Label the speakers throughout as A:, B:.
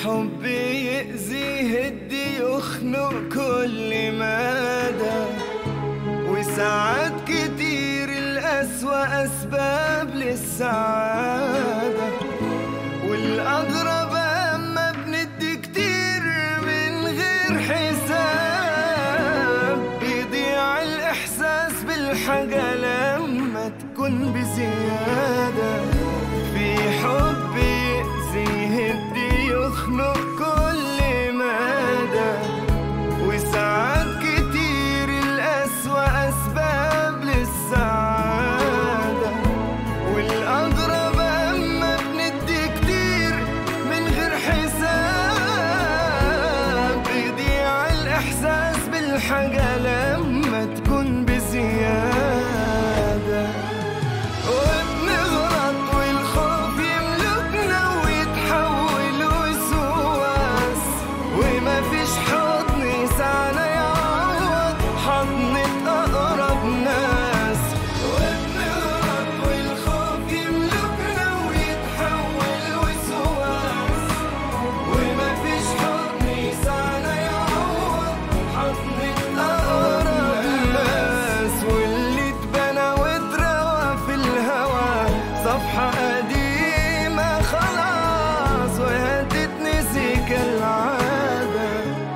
A: حب يأذي يهدي يخنق كل مدى وساعات كتير الأسوأ أسباب للسعادة والأغرب أما بندي كتير من غير حساب بيضيع الإحساس بالحاجة لما تكون بزيادة في حب يأذي يهدي يخنق كل مدى وساعات كتير الأسوأ أسباب للسعادة والأغرب أما بندي كتير من غير حساب بيضيع الإحساس بالحاجة لما تكون بزيادة وبنغلط والخوف يملكنا ويتحول وسواس وما فيش حضن يسعنا يعوض حضنة أقرب ناس وبنغلط والخوف يملكنا ويتحول وسواس وما فيش حضن يسعنا يعوض حضنة أقرب ناس واللي اتبنى واتروى في الهوى صفحة قديمة خلاص وهتتنسي كالعادة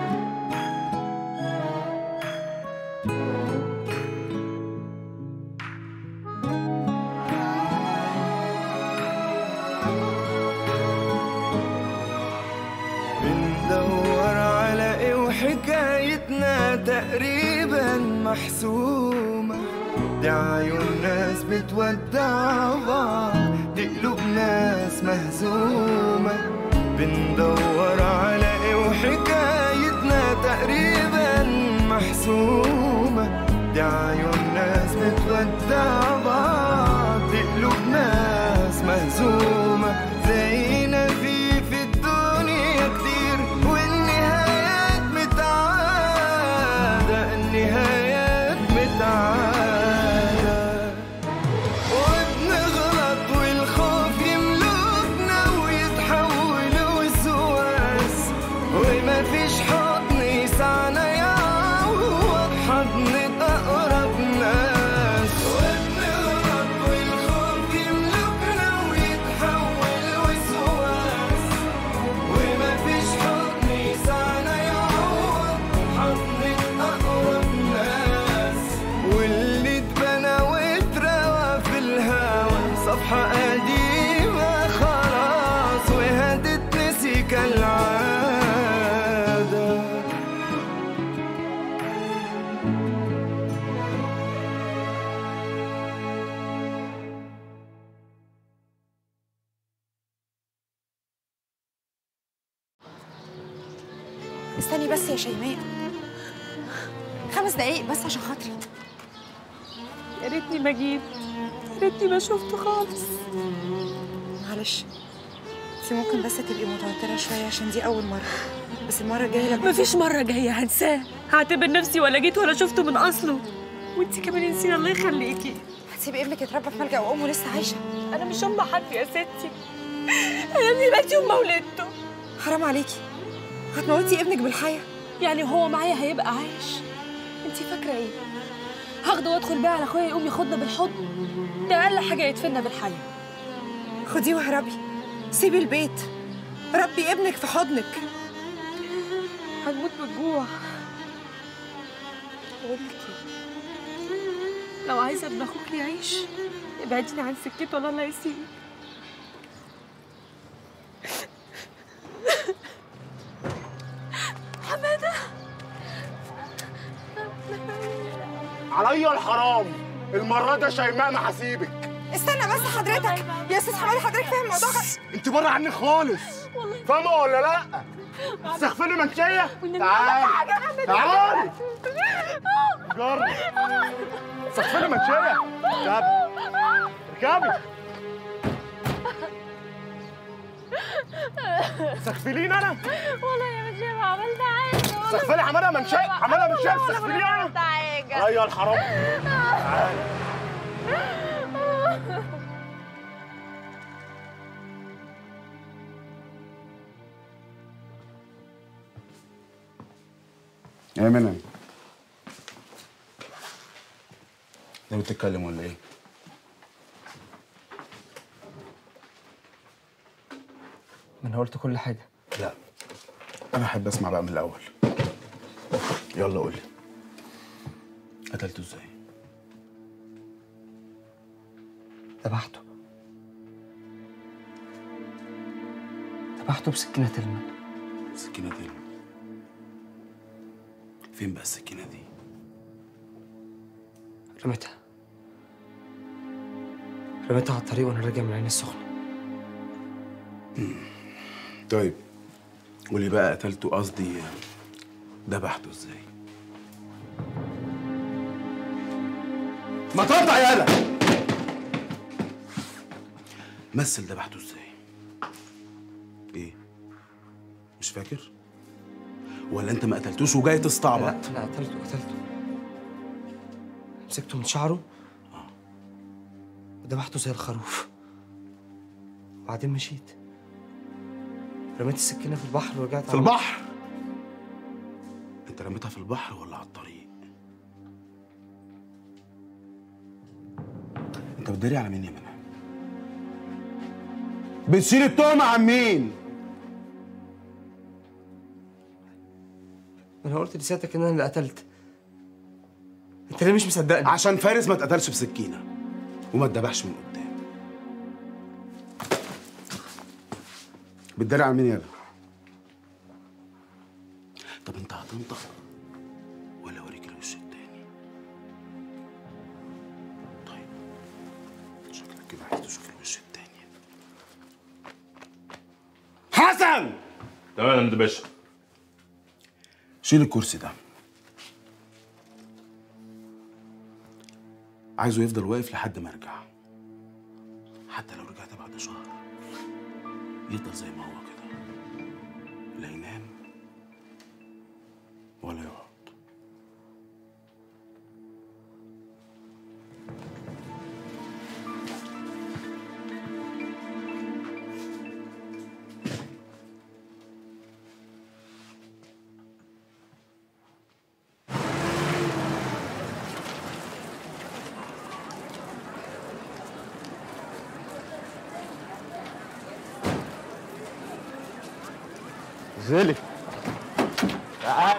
A: بندور على ايه وحكايتنا تقريبا محسومة دي عيون ناس بتودع بعض دي قلوب ناس مهزومة بندور على ايه وحكايتنا تقريبا محسومة دي عيون ناس بتودع بعض دي قلوب ناس مهزومة زينا في في الدنيا كتير والنهايات متعادة النهايات متعادة وبنغلط والخوف يملكنا ويتحول وسواس وما فيش حضن يسعنا يعوض حضن أقرب ناس وبنغلط والخوف يملكنا ويتحول وسواس وما فيش حضن يسعنا يعوض حضن أقرب ناس واللي اتبنى واتروى في الهوى صفحة قديمة خلاص وهتتنسي كالعادة
B: استني بس يا شيماء خمس دقايق بس عشان خاطري
C: يا ريتني ما جيت يا ريتني ما شفته خالص
B: معلش انت ممكن بس تبقي متوترة شوية عشان دي أول مرة بس المرة الجاية لما
C: مفيش مرة جاية هنساه هعتبر نفسي ولا جيت ولا شفته من أصله وانتي كمان انسي الله يخليكي
B: هتسيبي ابنك يتربى في ملجأ وأمه لسه عايشة
C: أنا مش أم حد يا ستي أنا ابني مات يوم ما ولدته
B: حرام عليكي هتموتي ابنك بالحياة
C: يعني هو معايا هيبقى عايش انتي فاكرة ايه؟ هاخده وادخل بيه على اخويا يقوم ياخدنا بالحضن ده أقل حاجة يدفننا بالحياة
B: خديه واهربي سيبي البيت ربي ابنك في حضنك
C: هنموت من الجوع بقول لك ايه لو عايزه ابن اخوك يعيش ابعديني عن سكته ولا الله يسيبك حماده
D: عليا الحرام المرة ده شيماء ما هسيبك
B: استنى بس حضرتك يا استاذ حماد حضرتك فاهم الموضوع غلط
D: انت بره عني خالص فاهمة ولا لا؟ تستغفلي منشية؟ تعالي تعالي جرب تستغفلي منشية اركبي اركبي تستغفليني انا؟
C: والله يا مجيب عملت حاجه
D: تستغفلي حمادة منشية حمادة منشية تستغفليني انا؟
C: حاجه
D: عليا الحرام تعالي
E: يا منى ناوي تتكلم ولا ايه؟
F: ما انا قلت كل حاجه
E: لا انا احب اسمع بقى من الاول يلا قول لي قتلته ازاي؟
F: ذبحته ذبحته بسكينه تلمع
E: السكينة دي فين بقى السكينة دي؟
F: رميتها رميتها على الطريق وانا راجع من العين السخنه
E: طيب قولي بقى قتلته قصدي ذبحته ازاي؟ ما تقطع يالا مثل ذبحته ازاي؟ ايه؟ مش فاكر؟ ولا انت ما قتلتوش وجاي
F: لا
E: تستعبط؟
F: لا قتلته قتلته مسكته من شعره وذبحته زي الخروف وبعدين مشيت رميت السكينه في البحر ورجعت
E: في
F: على-
E: البحر انت رميتها في البحر ولا على الطريق انت بتداري على مين يا منى بتشيل التهمة عن مين
F: انا قلت لسيادتك ان انا اللي قتلت انت ليه مش مصدقني
E: عشان فارس ما اتقتلش بسكينة وما اتذبحش من قدام بتداري على مين يالا طب انت هتنطق ولا اوريك الوش التاني طيب شكلك كده عايز تشوف الوش التاني حسن
G: تمام يا مدير باشا
E: شيل الكرسي ده عايزه يفضل واقف لحد ما ارجع حتى لو رجعت بعد شهر يفضل زي ما هو كده لا ينام ولا يقعد
D: زلي تعال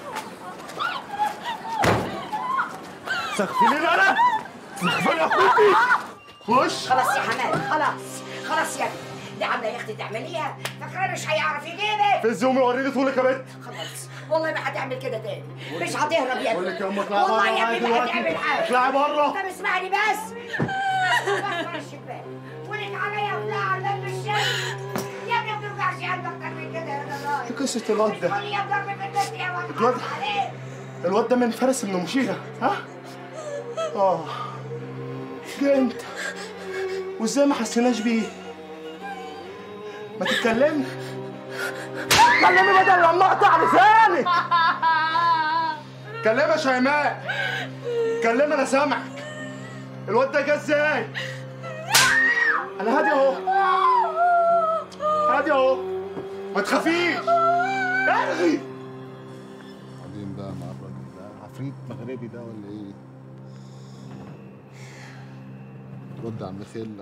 D: سخفي لي انا سخفي يا اخوتي خش
H: خلاص يا حماد خلاص خلاص يا ابني دي عامله يا اختي تعمليها فاكره مش هيعرف يجيبك
D: فز امي وريني طولك يا بنت
H: خلاص والله ما هتعمل كده تاني مش هتهرب يا
D: بقول
H: ابني
D: لك يا ام اطلعي
H: والله
D: بره
H: يا ابني ما
D: دلوقتي.
H: هتعمل حاجه
D: اطلعي بره
H: طب اسمعني بس بس ورا الشباك ولك عليا وطلع على باب الشمس يا ابني ما توجعش قلبك اكتر من كده يا راجل
D: قصة الواد ده
H: قول يا ضرب في البيت يا ولد
D: الواد-
H: حرام عليك
D: الواد ده من فارس بن مشيرة ها؟ اه جه امتى؟ وازاي ما حسيناش بيه؟ ما تتكلمي اتكلمي بدل لما اقطع لسانك كلمي يا شيماء كلمي انا سامعك الواد ده جه ازاي؟ انا هادي اهو هادي اهو ما تخافيش ارغي
I: بعدين بقى مع الراجل ده عفريت مغربي ده ولا ايه؟ رد على المخلة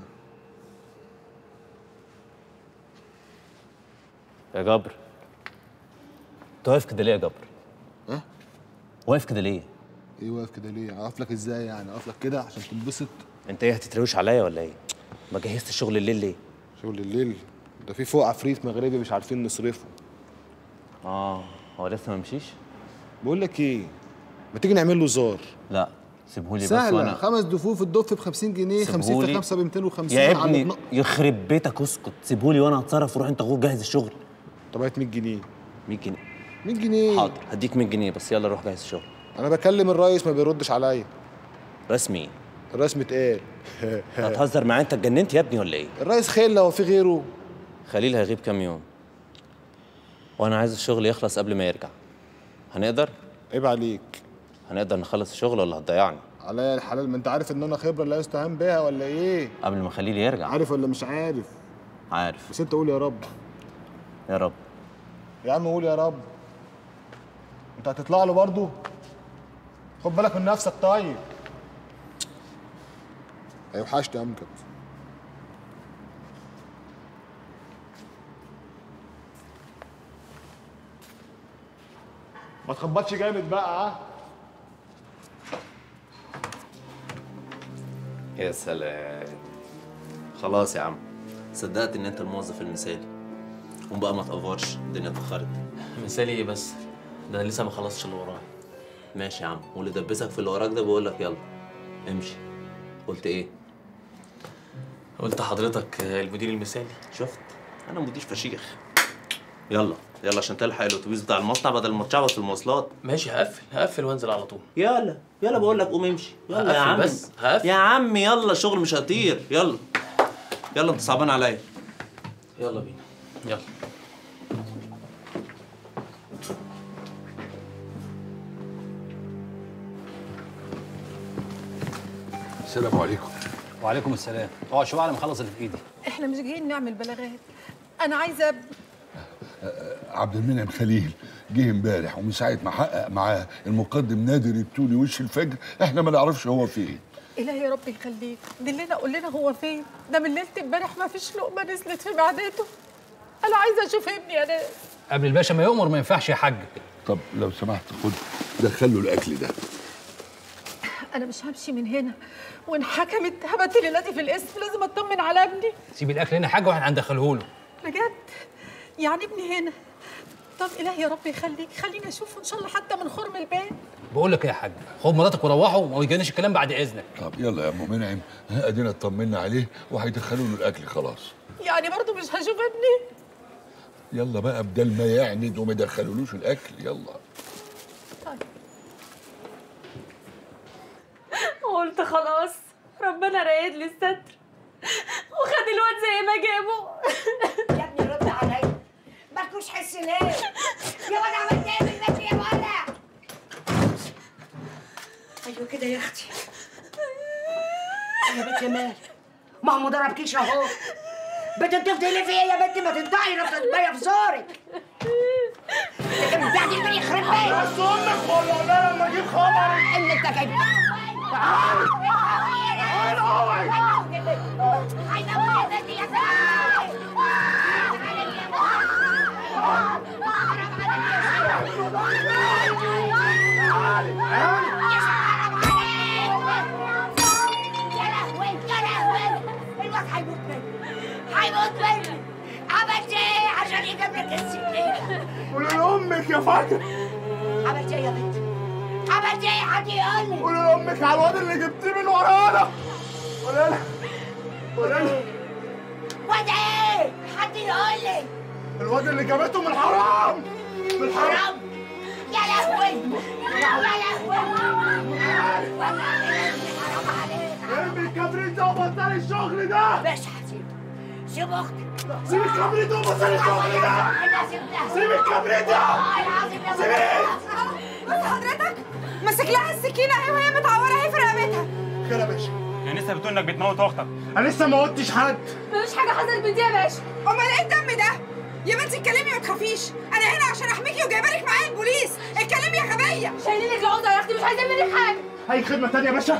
J: يا جبر انت واقف كده ليه يا جبر؟
I: اه؟
J: واقف كده ليه؟
I: ايه واقف كده ليه؟ اقف لك ازاي يعني؟ اقف لك كده عشان تنبسط
J: انت ايه هتتروش عليا ولا ايه؟ ما جهزت الشغل الليل ليه؟
I: شغل الليل ده في فوق عفريت مغربي مش عارفين نصرفه
J: اه هو لسه ما مشيش؟
I: بقول لك ايه؟ ما تيجي نعمل له زار
J: لا سيبهولي بس
I: سهلة
J: وانا
I: خمس دفوف الدف ب 50 جنيه 50 في
J: سيبهولي.
I: 5 ب 250
J: يا
I: على
J: ابني
I: اتنا-
J: يخرب بيتك اسكت سيبهولي وانا هتصرف وروح انت غور جهز الشغل
I: طب هات 100 جنيه
J: 100 جنيه
I: 100 جنيه
J: حاضر هديك 100 جنيه بس يلا روح جهز الشغل
I: انا بكلم الريس ما بيردش عليا
J: رسمي
I: الريس متقال
J: انت هتهزر معايا انت اتجننت يا ابني ولا ايه؟
I: الريس خيل هو في غيره
J: خليل هيغيب كام يوم وانا عايز الشغل يخلص قبل ما يرجع هنقدر؟
I: عيب عليك
J: هنقدر نخلص الشغل ولا هتضيعني؟
I: عليا الحلال ما انت عارف ان انا خبره لا يستهان بها ولا ايه
J: قبل ما خليل يرجع
I: عارف ولا مش عارف
J: عارف
I: بس انت قول يا رب
J: يا رب
I: يا عم قول يا رب انت انت هتطلع له برضه خد بالك من نفسك طيب هيوحشني يا امجد ما تخبطش جامد بقى ها
J: يا سلام خلاص يا عم صدقت ان انت الموظف المثالي قوم بقى ما تقفرش الدنيا اتاخرت
G: مثالي ايه بس ده انا لسه ما خلصتش اللي ورايا
J: ماشي يا عم واللي دبسك في اللي وراك ده بقول لك يلا امشي قلت ايه
G: قلت حضرتك المدير المثالي
J: شفت انا مدير فشيخ يلا يلا عشان تلحق الاتوبيس بتاع المصنع بدل ما تشعبط في المواصلات
G: ماشي هقفل هقفل وانزل على طول
J: يلا يلا بقول لك قوم امشي يلا يا
G: هقفل
J: عم
G: بس، هقفل.
J: يا عم يلا الشغل مش هيطير يلا يلا انت صعبان عليا
G: يلا بينا يلا
K: السلام عليكم
L: وعليكم السلام اقعد شويه على ما اخلص اللي في ايدي
M: احنا مش جايين نعمل بلاغات انا عايزه
K: عبد المنعم خليل جه امبارح ومن ساعه ما حقق معاه المقدم نادر التوني وش الفجر احنا ما نعرفش هو فين
M: الهي يا رب يخليك دلنا قول لنا هو فين ده من ليله امبارح ما فيش لقمه نزلت في معدته انا عايزه اشوف ابني يا ناس
L: قبل الباشا ما يؤمر ما ينفعش يا حاج
K: طب لو سمحت خد دخله الاكل ده
M: انا مش همشي من هنا وان حكمت هبت ليلتي في الاسم لازم اطمن على ابني
L: سيب الاكل هنا يا حاج واحنا هندخله له
M: بجد يعني ابني هنا طب الهي يا رب يخليك خليني اشوفه ان شاء الله حتى من خرم الباب
L: بقول لك ايه يا حاج خد مراتك وروحوا وما يجيناش الكلام بعد اذنك
K: طب يلا يا ام منعم ها، ادينا اطمنا عليه وهيدخلوا له الاكل خلاص
M: يعني برضو مش هشوف ابني
K: يلا بقى بدل ما يعند وما يدخلولوش الاكل يلا
C: قلت خلاص ربنا رايد لي الستر وخد الواد زي ما جابه
H: يا ابني رد عليا مالكوش حس ليه يا ولا عملت ايه بالنبي يا ولا ايوه كده يا اختي يا بنت مال ما هو ما ضربكيش اهو بتنتفضي ليه فيا يا بنتي ما تنطقي نفس الميه في زورك انت كان بتاعتي البني يخرب بيت
D: بس امك والله انا لما اجيب خبر
H: ان انت جاي هيموت مني عملت ايه عشان يجيب لك السكينه
D: قولي لامك يا فاطمه
H: عملت ايه يا بنت عملت ايه حد يقول لي
D: قولي لامك على الواد اللي جبتيه من ورانا قولي لها قولي لها
H: واد ايه حد يقول لي
D: الواد اللي جابته من الحرام من الحرام
H: حرام يا لهوي يا لهوي حرام عليك
D: ارمي الكبريت ده وبطلي الشغل ده
H: مش هسيبه سيب اختك
D: سيب الكبريت ده وبطلي الشغل ده
H: انا سيبتها
D: سيب الكبريت ده
H: والله العظيم يا
D: سيبيه
B: بس حضرتك ماسك لها السكينه اهي وهي متعوره اهي في رقبتها
D: خير يا باشا
N: يعني لسه بتقول انك بتموت اختك
D: انا لسه ما قلتش حد
C: مفيش حاجه حصلت بنتي يا باشا
B: امال ايه الدم ده يا بنتي اتكلمي ما تخافيش انا هنا عشان احميكي وجايبه لك معايا البوليس اتكلمي يا غبيه
C: شايلين لك العقده يا اختي مش عايزين منك حاجه
D: اي خدمه تانية يا باشا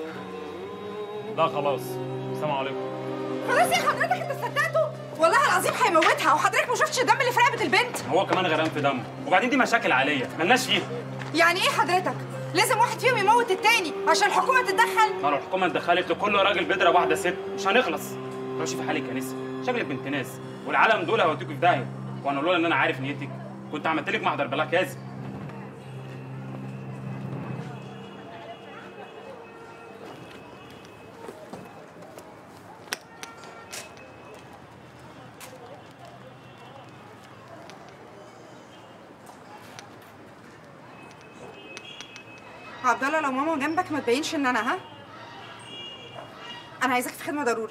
N: لا خلاص السلام عليكم
B: خلاص يا حضرتك انت صدقته والله العظيم هيموتها وحضرتك ما شفتش الدم اللي في رقبه البنت
N: هو كمان غرقان في دمه وبعدين دي مشاكل عاليه ملناش فيها
B: يعني ايه حضرتك لازم واحد فيهم يموت التاني عشان الحكومه تتدخل
N: لو الحكومه اتدخلت لكل راجل بيضرب واحده ست مش هنخلص روشي في حالك يا نسا شكلك بنت ناس والعالم دول هيوديكوا في داهيه وانا لولا ان انا عارف نيتك كنت عملت لك محضر بلاك كاذب
B: عبد الله لو ماما جنبك ما تبينش ان انا ها انا عايزاك في خدمه ضروري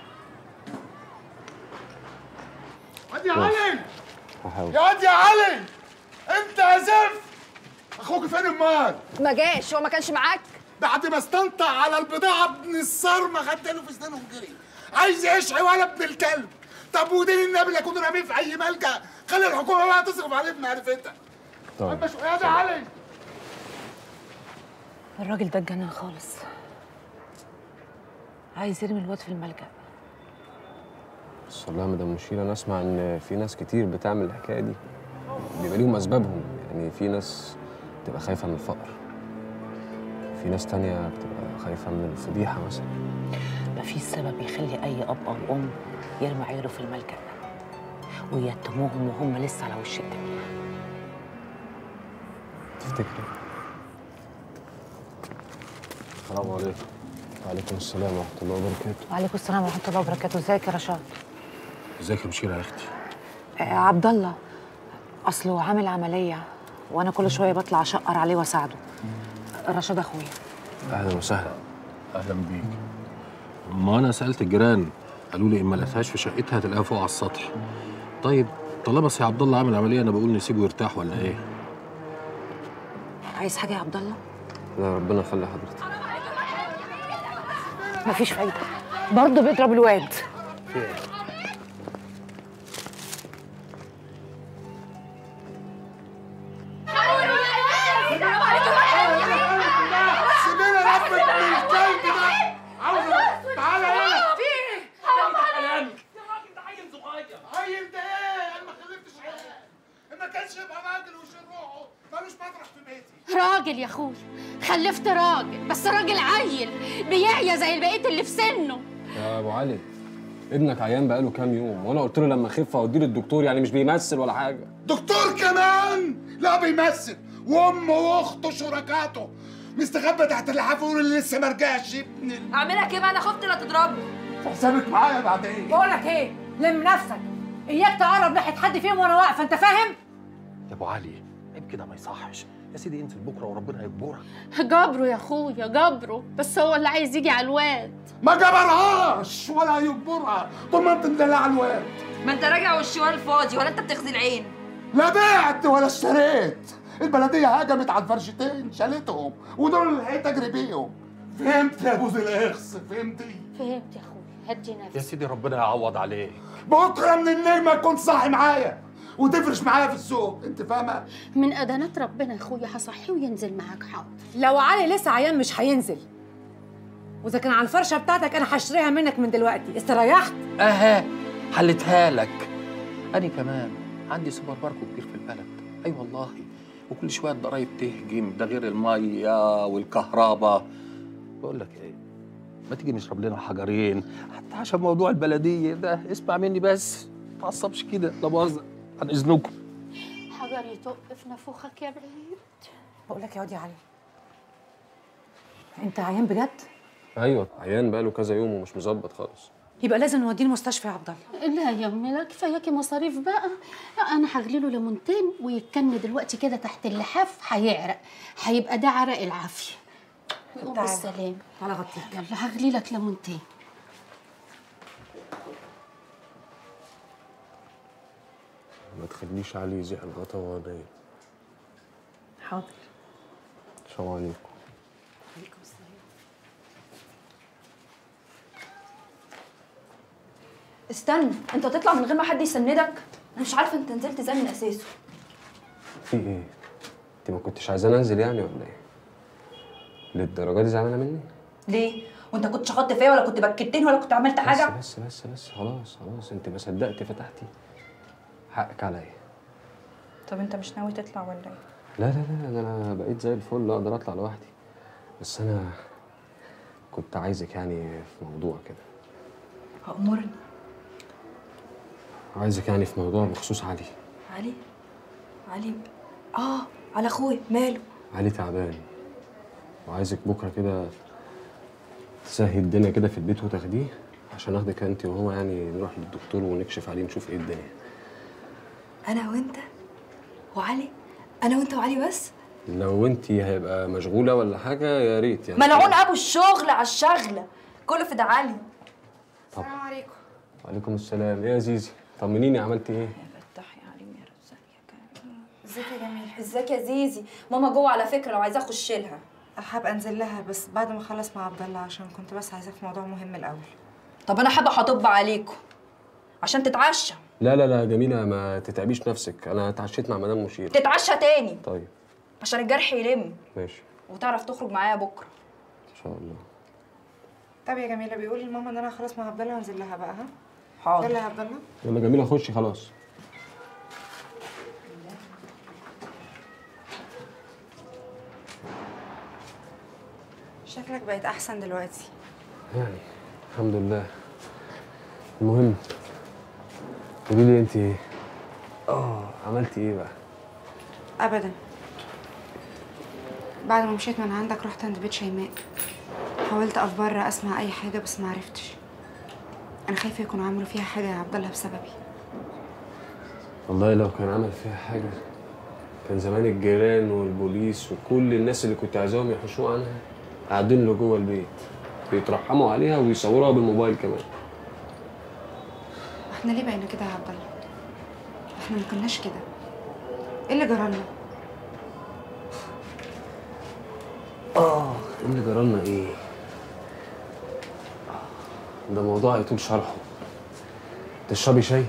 D: واد يا علي
J: هحاول
D: يا واد يا علي انت يا زفت اخوك فين امال
C: ما جاش هو ما كانش معاك
D: بعد ما استنطع على البضاعه ابن الصرمه خدت له في اسنانه وجري عايز يشعي ولا ابن الكلب طب ودين النبي اللي كنت راميه في اي ملجا خلي الحكومه بقى تصرف عليه بمعرفتها
O: طيب
D: مش يا ده علي
C: الراجل ده اتجنن خالص عايز يرمي الواد في الملجأ
O: بس والله يا مدام مشير انا اسمع ان في ناس كتير بتعمل الحكايه دي بيبقى ليهم اسبابهم يعني في ناس بتبقى خايفه من الفقر في ناس تانية بتبقى خايفه من الفضيحه مثلا
C: مفيش سبب يخلي أي أب أو أم يرمي عياله في الملجأ ويتموهم وهم لسه على وش الدنيا
O: تفتكري السلام عليكم وعليكم السلام ورحمه الله وبركاته
B: وعليكم السلام ورحمه الله وبركاته ازيك يا رشاد
E: ازيك يا مشيرة يا اختي
B: آه عبد الله اصله عامل عمليه وانا كل شويه بطلع اشقر عليه واساعده رشاد اخويا
E: اهلا وسهلا اهلا بيك ما انا سالت الجيران قالوا لي ان ما لقيتهاش في شقتها هتلاقيها فوق على السطح طيب طالما سي عبد الله عامل عمليه انا بقول نسيبه يرتاح ولا ايه
B: عايز حاجه يا عبد الله
O: لا ربنا يخلي حضرتك
B: مفيش فايده برضه بيضرب الواد
D: سيبيني ربك من الكلب ده عاوزه تعالى هنا
A: في ايه؟
D: عيل عيل ده ايه؟ انا ما خلفتش عيال ما كانش يبقى راجل ويشيل روحه ملوش مطرح في بيتي
P: راجل يا اخويا خلفت راجل بس راجل عيل بيعيا زي البقيه اللي في سنه
O: يا ابو علي ابنك عيان بقاله كام يوم وانا قلت له لما اخف اوديه للدكتور يعني مش بيمثل ولا حاجه
D: دكتور كمان لا بيمثل وامه واخته شركاته مستخبى تحت اللحاف ويقول اللي لسه ما رجعش ابن ال-
Q: اعملها كده انا خفت لا تضربني
D: حسابك معايا بعدين
M: بقول لك ايه لم نفسك اياك تقرب ناحيه حد فيهم وانا واقفه انت فاهم
E: يا ابو علي عيب كده ما يصحش يا سيدي انزل بكره وربنا هيجبرك
P: جبره يا اخويا جبره بس هو اللي عايز يجي على الواد
D: ما جبرهاش ولا يجبرها طول ما انت مدلع على الواد
Q: ما انت راجع والشوال فاضي ولا انت بتغزي العين
D: لا بعت ولا اشتريت البلديه هجمت على الفرشتين شالتهم ودول اللي لحقت اجري بيهم فهمت يا ابو ذي الاخس فهمتي
P: فهمت يا اخويا هدي
E: يا
P: نفسك
E: سيدي ربنا يعوض عليك
D: بكره من النجمه تكون صاحي معايا وتفرش معايا في السوق انت فاهمه
P: من ادانات ربنا يا اخويا هصحيه وينزل معاك حاضر
M: لو علي لسه عيان مش هينزل واذا كان على الفرشه بتاعتك انا هشتريها منك من دلوقتي استريحت
E: اها حلتها لك انا كمان عندي سوبر ماركت كبير في البلد اي أيوة والله وكل شويه الضرايب تهجم ده غير الميه والكهرباء بقول لك ايه ما تيجي نشرب لنا حجرين حتى عشان موضوع البلديه ده اسمع مني بس ما تعصبش كده لا مؤاخذه عن اذنكم
P: حجر يطق في نافوخك يا بعيد
B: بقول لك يا واد يا علي انت عيان بجد
O: ايوه عيان بقاله كذا يوم ومش مظبط خالص
B: يبقى لازم نوديه المستشفى يا عبد الله
P: لا يا امي لا كفاياكي مصاريف بقى انا هغلي له ليمونتين ويتكن دلوقتي كده تحت اللحاف هيعرق هيبقى ده عرق العافيه ويقوم
B: تعالى.
P: بالسلامه
B: تعالى غطيك
P: يلا هغلي لك ليمونتين
O: ما تخليش علي يزيح الغطا وهو نايم
B: حاضر
O: السلام عليكم
Q: استنى انت هتطلع من غير ما حد يسندك انا مش عارفه انت نزلت ازاي من اساسه
O: في ايه انت ما كنتش عايزاني انزل يعني ولا ايه للدرجه دي زعلانه مني
Q: ليه وانت كنت شخطت فيا ولا كنت بكتني ولا كنت عملت حاجه
O: بس بس بس بس خلاص خلاص انت ما صدقتي فتحتي حقك عليا
Q: طب انت مش ناوي تطلع ولا ايه
O: لا لا لا ده انا بقيت زي الفل اقدر اطلع لوحدي بس انا كنت عايزك يعني في موضوع كده
Q: هأمرني
O: عايزك يعني في موضوع بخصوص علي
Q: علي علي اه على اخويا ماله
O: علي تعبان وعايزك بكره كده تسهي الدنيا كده في البيت وتاخديه عشان اخدك انت وهو يعني نروح للدكتور ونكشف عليه نشوف ايه الدنيا
Q: انا وانت وعلي انا وانت وعلي بس
O: لو انت هيبقى مشغوله ولا حاجه يا ريت يعني
Q: ملعون ابو الشغل على الشغله كله في ده علي
B: السلام عليكم
O: وعليكم السلام ايه يا زيزي طمنيني عملت ايه
Q: فتح يا علي يا رزاق ازيك يا جميل ازيك يا زيزي ماما جوه على فكره لو عايزه اخش لها
B: هبقى انزل لها بس بعد ما اخلص مع عبد الله عشان كنت بس عايزاه في موضوع مهم الاول
Q: طب انا حابه هطب عليكم عشان تتعشى
O: لا لا لا جميله ما تتعبيش نفسك انا اتعشيت مع مدام مشير
Q: تتعشى تاني
O: طيب
Q: عشان الجرح يلم
O: ماشي
Q: وتعرف تخرج معايا بكره
O: ان شاء الله
R: طب يا جميله بيقول لماما ان انا خلاص مع عبد الله وانزل لها بقى ها
Q: حاضر
R: يلا يا عبد الله
O: يلا جميله خشي خلاص
R: شكلك بقيت احسن دلوقتي
O: يعني الحمد لله المهم قولي لي انت اه عملتي ايه بقى
R: ابدا بعد ما مشيت من عندك رحت عند بيت شيماء حاولت اقف بره اسمع اي حاجه بس ما عرفتش انا خايفه يكونوا عملوا فيها حاجه يا عبد الله بسببي
O: والله لو كان عمل فيها حاجه كان زمان الجيران والبوليس وكل الناس اللي كنت عايزاهم يحوشوه عنها قاعدين له جوه البيت بيترحموا عليها ويصوروها بالموبايل كمان
R: احنا ليه بقينا كده يا عبد الله احنا ما كناش كده ايه اللي جرالنا
O: اه ايه اللي جرالنا ايه ده موضوع يطول شرحه تشربي شاي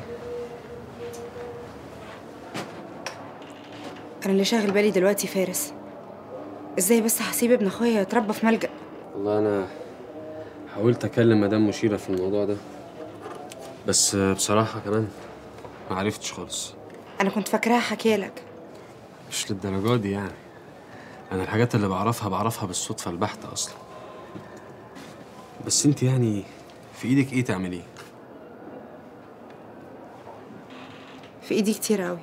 R: انا اللي شاغل بالي دلوقتي فارس ازاي بس هسيب ابن اخويا يتربى في ملجأ
O: والله انا حاولت اكلم مدام مشيره في الموضوع ده بس بصراحه كمان ما عرفتش خالص
R: انا كنت فاكراها حكيالك
O: مش للدرجه دي يعني انا الحاجات اللي بعرفها بعرفها بالصدفه البحته اصلا بس انت يعني في ايدك ايه تعمليه
R: في ايدي كتير قوي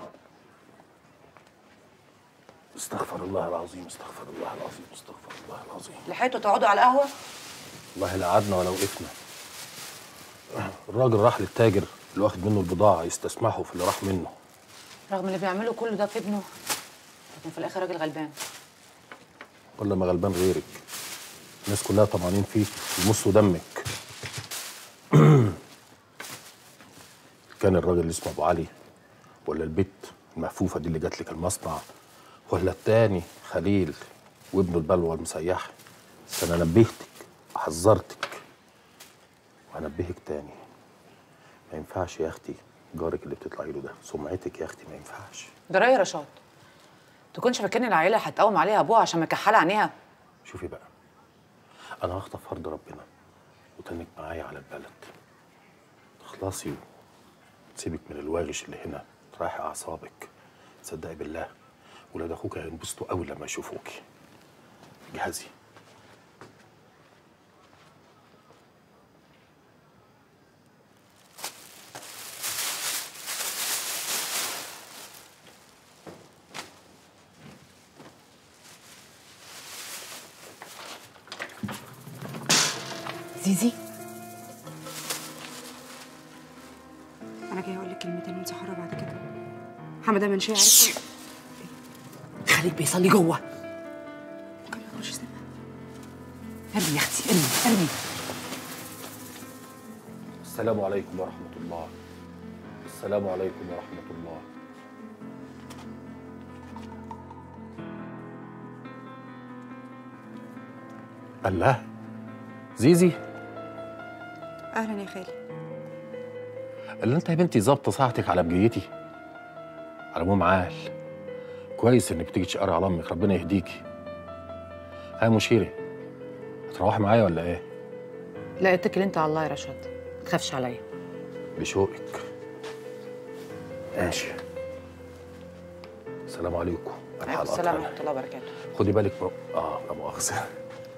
E: استغفر الله العظيم استغفر الله العظيم استغفر الله العظيم
B: لحقتوا تقعدوا على القهوه
E: والله لا قعدنا ولا وقفنا الراجل راح للتاجر اللي واخد منه البضاعة يستسمحه في اللي راح منه
B: رغم اللي بيعمله كله ده في ابنه لكن في الاخر راجل غلبان
E: ولا ما غلبان غيرك الناس كلها طمعانين فيه يمصوا دمك كان الراجل اللي اسمه ابو علي ولا البت المهفوفه دي اللي جات لك المصنع ولا التاني خليل وابنه البلوه المسيحه بس انا نبهتك وحذرتك وهنبهك تاني ما ينفعش يا اختي جارك اللي بتطلعي له ده سمعتك يا اختي ما ينفعش
B: ده راي رشاد تكونش فاكرني العيله هتقوم عليها ابوها عشان مكحله عينيها
E: شوفي بقى انا هخطف فرض ربنا وتنك معايا على البلد تخلصي سيبك من الواغش اللي هنا رايح اعصابك تصدقي بالله ولاد اخوك هينبسطوا قوي لما يشوفوكي جهزي
B: زيزي
R: انا جاي اقول لك كلمتين وانت حره بعد كده حماده من شيء عارف
B: خليك بيصلي جوه
R: ممكن ما يخش سنة.
B: ارمي يا اختي ارمي ارمي
E: السلام عليكم ورحمه الله السلام عليكم ورحمه الله الله زيزي
R: اهلا يا خالي
E: اللي انت يا بنتي ظابطه ساعتك على بجيتي على العموم عال كويس انك بتيجي تشقري على امك ربنا يهديكي ها مشيري هتروحي معايا ولا ايه
B: لا اتكل انت على الله يا رشاد ما تخافش عليا
E: بشوقك ماشي السلام عليكم
B: عليكم السلام ورحمه الله وبركاته
E: خدي بالك من... اه لا مؤاخذه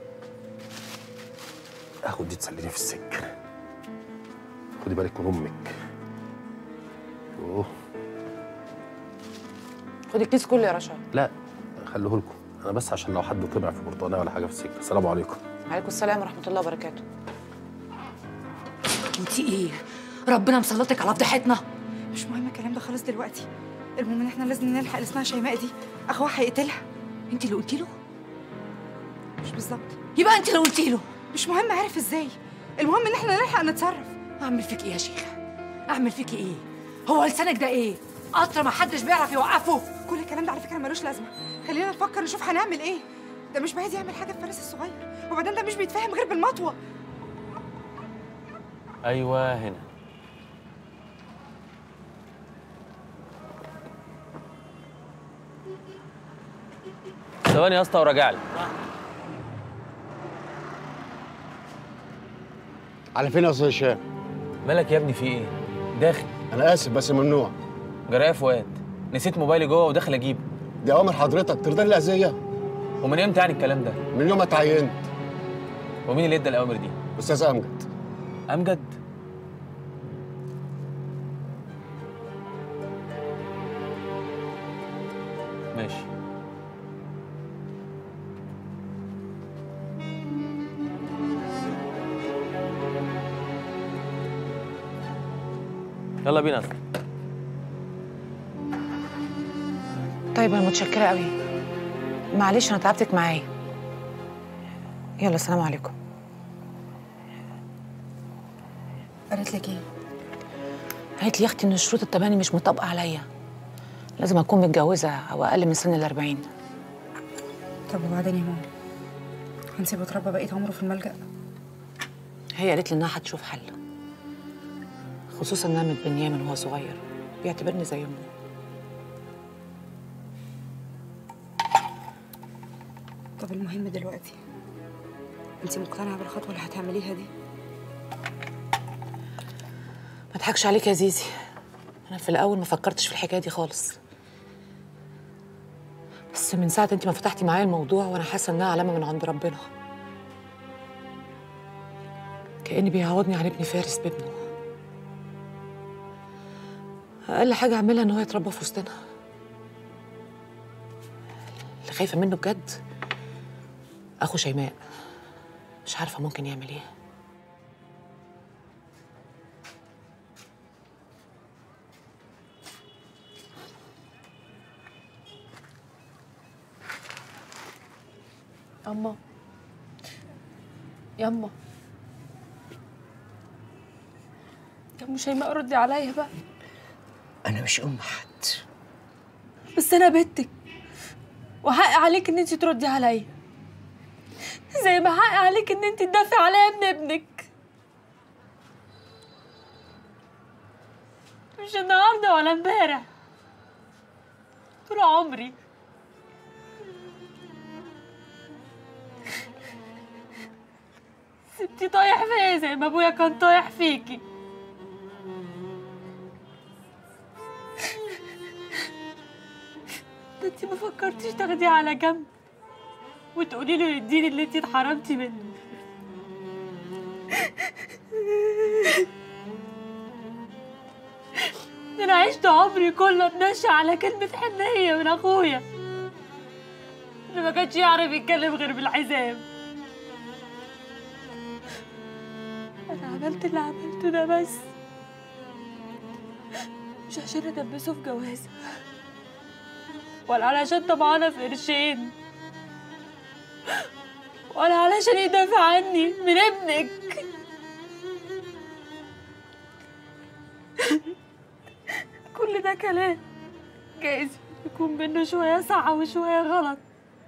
E: اخد دي تسليني في السكه خدي بالك من امك اوه
B: خد الكيس كله يا رشاد
E: لا خليه لكم انا بس عشان لو حد طمع في برتقانه ولا حاجه في السكه السلام عليكم
B: عليكم السلام ورحمه الله وبركاته
H: انت ايه ربنا مسلطك على فضيحتنا
R: مش مهم الكلام ده خالص دلوقتي المهم ان احنا لازم نلحق اللي اسمها شيماء دي اخوها هيقتلها
H: انت اللي قلتي له
R: مش بالظبط
H: يبقى انت اللي قلتي له
R: مش مهم عارف ازاي المهم ان احنا نلحق نتصرف
H: اعمل فيك ايه يا شيخه اعمل فيك ايه هو لسانك ده ايه قطر ما حدش بيعرف يوقفه
R: كل الكلام ده على فكره ملوش لازمه خلينا نفكر نشوف هنعمل ايه ده مش بعيد يعمل حاجه في فارس الصغير وبعدين ده مش بيتفاهم غير بالمطوه
G: ايوه هنا ثواني يا اسطى وراجع لي
S: على فين يا استاذ هشام؟
G: مالك يا ابني في ايه؟ داخل
S: انا اسف بس ممنوع
G: جرايه فؤاد نسيت موبايلي جوه وداخل اجيبه
S: دي اوامر حضرتك ترضى لي اذيه
G: ومن امتى يعني الكلام ده؟
S: من يوم ما اتعينت
G: ومين اللي ادى الاوامر دي؟
S: استاذ امجد
G: امجد ماشي يلا بينا
B: طيب انا متشكره قوي معلش انا تعبتك معايا يلا السلام عليكم
R: قالت لك ايه؟
B: قالت لي يا اختي ان شروط التبني مش مطابقه عليا لازم اكون متجوزه او اقل من سن الأربعين
R: طب وبعدين يا ماما؟ هنسيبه يتربى بقية عمره في الملجأ؟
B: هي قالت لي انها هتشوف حل خصوصا انها متبنيه من وهو صغير بيعتبرني زي امه
R: طب المهم دلوقتي انت مقتنعة بالخطوة اللي هتعمليها دي؟
B: ما اضحكش عليك يا زيزي انا في الاول ما فكرتش في الحكايه دي خالص بس من ساعه انت ما فتحتي معايا الموضوع وانا حاسه انها علامه من عند ربنا كاني بيعوضني عن ابني فارس بابنه اقل حاجه اعملها ان هو يتربى في وسطنا اللي خايفه منه بجد اخو شيماء مش عارفه ممكن يعمل ايه
C: يما يما يا ام شيماء ردي عليا بقى
H: انا مش ام حد
C: بس انا بنتك وحق عليك ان انت تردي عليا زي ما حق عليك ان انت تدافعي عليا ابن ابنك مش النهارده ولا امبارح طول عمري سبتي طايح فيا زي ما ابويا كان طايح فيكي ده انتي ما فكرتيش تاخديه على جنب وتقولي له يديني اللي انتي اتحرمتي منه ده انا عشت عمري كله اتمشى على كلمة حنية من اخويا اللي ما كانش يعرف يتكلم غير بالحزام انا عملت اللي عملته ده بس مش عشان ادبسه في جوازه ولا علشان طمعانة في قرشين ولا علشان يدافع عني من ابنك كل ده كلام جايز يكون منه شوية صح وشوية غلط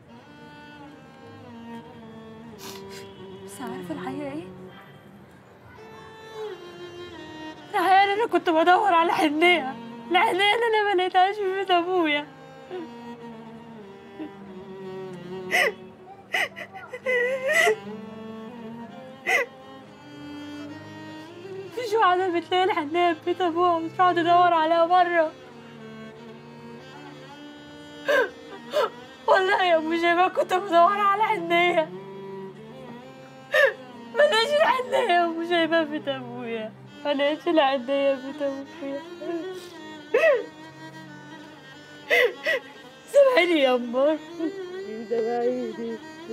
C: بس عارفة الحقيقة ايه؟ الحقيقة إن أنا كنت بدور على حنية الحنية اللي أنا ما لقيتهاش في بيت أبويا مفيش واحدة بتلاقي الحنية في بيت أبوها وتروح تدور عليها بره والله يا أبو شيماء كنت بدور على حنية ملاقيش الحنية يا أبو شيماء في بيت أبويا ملاقيش الحنية في بيت أبويا سامحيني يا أمار سامحيني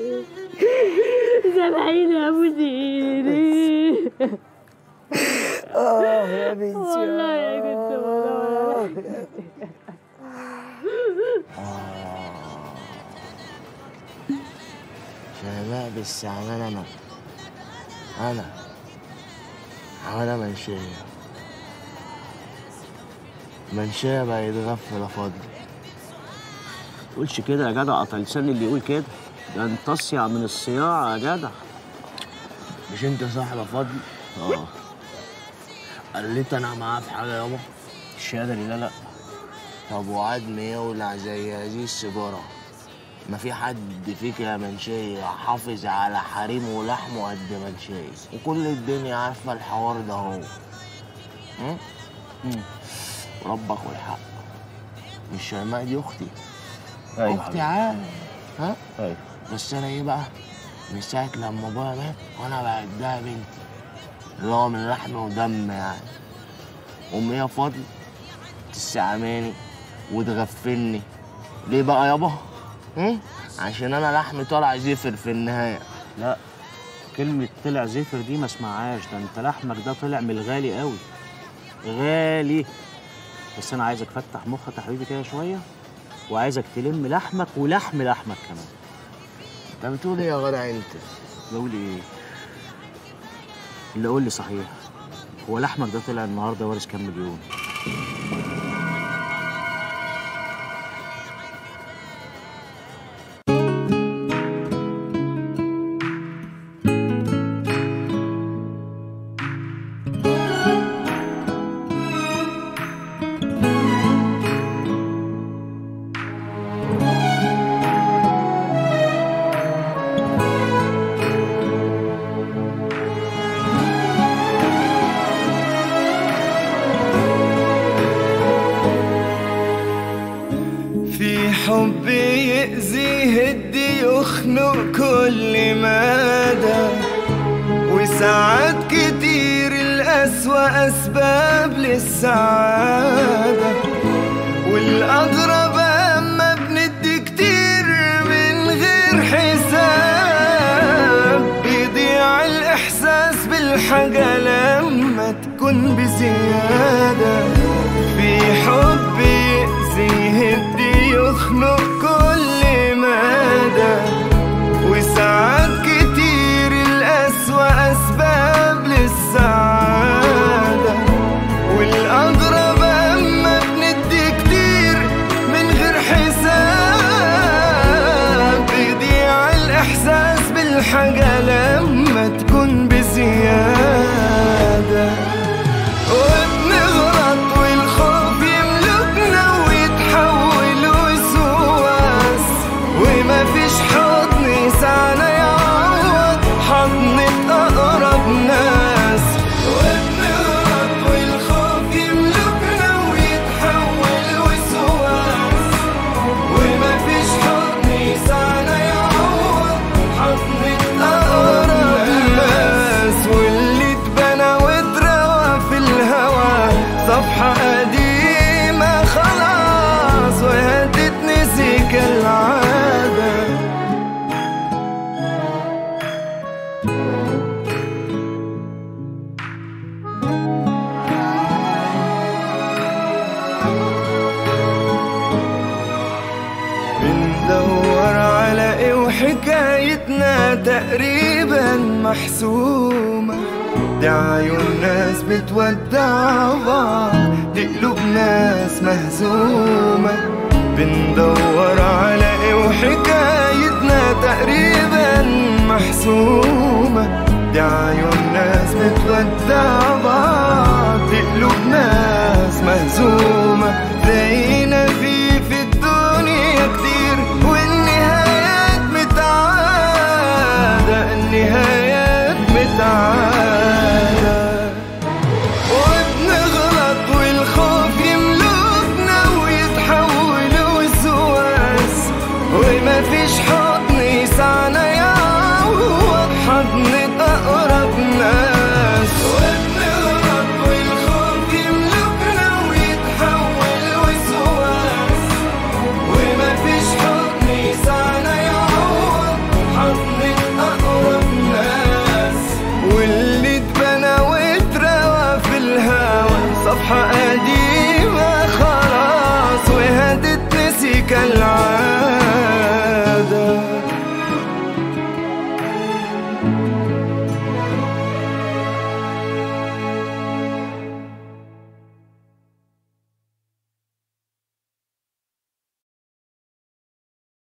C: سامحيني يا أبو زيني
H: اه يا بنتي
C: والله يا كنت بدور على
T: شيماء بس عمالة أنا أنا عمالة منشية منشية ما يتغفل فاضل
U: تقولش كده يا جدع قطع لسان اللي يقول كده ده انت اصيع من الصياعة يا جدع
T: مش أنت صاحب فضل؟
U: اه
T: قلت أنا معاه في حاجة يابا
U: الشهادة لله لا
T: طب وعاد ما يولع زي هذه السيجارة ما في حد فيك يا منشية حافظ على حريم ولحمه قد منشية وكل الدنيا عارفة الحوار ده هو م? م. وربك والحق مش شيماء دي اختي
U: أيوة
T: اختي
U: حبيبي.
T: عاد ها
U: أيوة
T: بس انا ايه بقى من ساعة لما ابويا مات وانا بعدها بنتي اللي هو من لحم ودم يعني امي يا فضل تستعماني وتغفلني ليه بقى يابا؟ هم؟ عشان انا لحمي طالع زفر في النهاية
U: لا كلمة طلع زفر دي ما اسمعهاش ده انت لحمك ده طلع من الغالي قوي غالي بس انا عايزك تفتح مخك يا حبيبي كده شوية وعايزك تلم لحمك ولحم لحمك كمان
T: انت بتقول ايه يا غدا انت؟
U: بقول ايه؟ اللي قول لي صحيح هو لحمك ده طلع النهارده وارث كام مليون؟
A: في حب يأذي يهدي يخنق كل مدى وساعات كتير الأسوأ أسباب للسعادة والأغرب أما بندي كتير من غير حساب بيضيع الإحساس بالحاجة لما تكون بزيادة في حب يأذي يهدي يخنق كل مدى وساعات كتير الأسوأ أسباب للسعادة والأغرب أما بندي كتير من غير حساب بيضيع الإحساس بالحاجة لما تكون بزيادة وبنغلط والخوف يملكنا ويتحول وسواس وما فيش حضن يسعنا يعوض حضنة أقرب ناس وبنغلط والخوف يملكنا ويتحول وسواس وما فيش حضن يسعنا يعوض حضنة أقرب ناس واللي اتبنى واتروى في الهوى صفحة قديمة خلاص وهي تتنسي كالعادة بندور على ايه وحكايتنا تقريبا محسومة دي عيون ناس بتودع بعض دي قلوب ناس مهزومة بندور على ايه وحكايتنا تقريبا محسومة دي عيون ناس بتودع بعض دي قلوب ناس مهزومة زينا في في الدنيا كتير والنهايات متعادة النهايات متعادة وبنغلط والخوف يملكنا ويتحول وسواس وما فيش حضن يسعنا يعوض حضن أقرب ناس وبنغلط والخوف يملكنا ويتحول وسواس وما فيش حضن يسعنا يعوض حضن أقرب ناس واللي اتبنى واتروى في الهوى صفحة قديمة خلاص وهتتنسي كالعادة